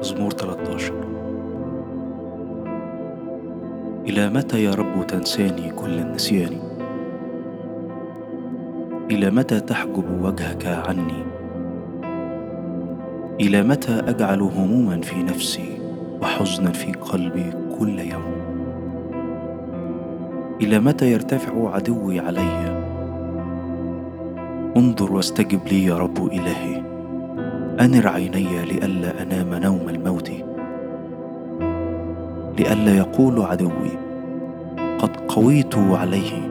مزمور 13 إلى متى يا رب تنساني كل النسيان إلى متى تحجب وجهك عني إلى متى أجعل هموما في نفسي وحزنا في قلبي كل يوم إلى متى يرتفع عدوي علي انظر واستجب لي يا رب إلهي أنر عيني لئلا أنام نوم الموت لئلا يقول عدوي قد قويت عليه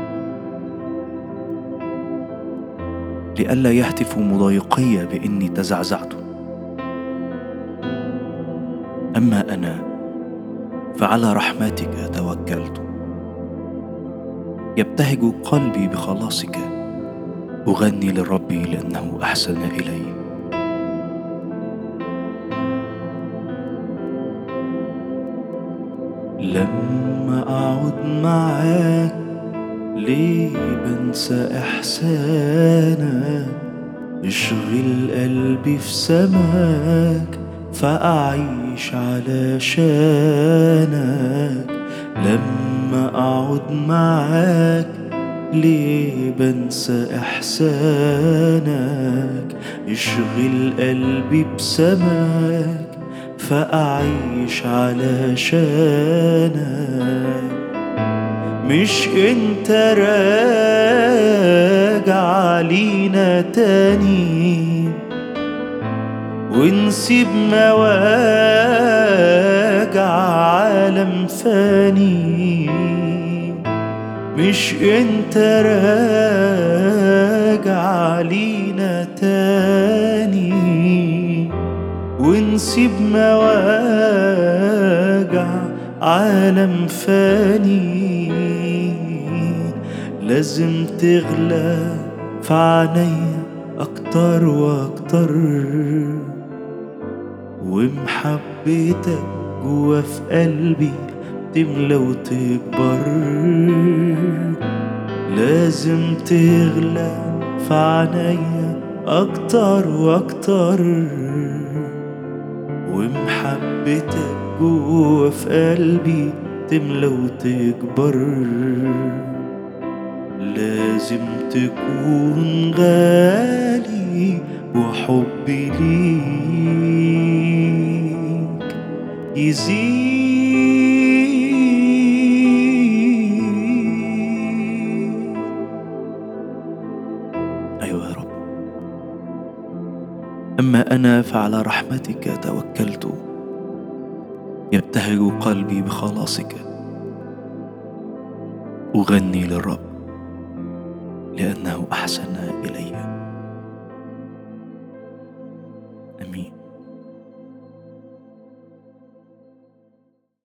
لئلا يهتف مضايقي بإني تزعزعت أما أنا فعلى رحمتك توكلت يبتهج قلبي بخلاصك أغني للرب لأنه أحسن إلي لما أقعد معاك ليه بنسى إحسانك اشغل قلبي في سماك فأعيش علشانك لما أقعد معاك ليه بنسى إحسانك اشغل قلبي بسماك فأعيش علشانك مش انت راجع لينا تاني ونسيب مواجع عالم فاني مش انت راجع لينا تاني ونسيب مواجع عالم فاني لازم تغلى في عينيا اكتر واكتر ومحبتك جوا في قلبي تملى وتكبر لازم تغلى في عينيا اكتر واكتر ومحبتك جوا في قلبي تملى وتكبر لازم تكون غالي وحبي ليك يزيد أيوة يا رب أما أنا فعلى رحمتك توكلت يبتهج قلبي بخلاصك أغني للرب لأنه أحسن إلي آمين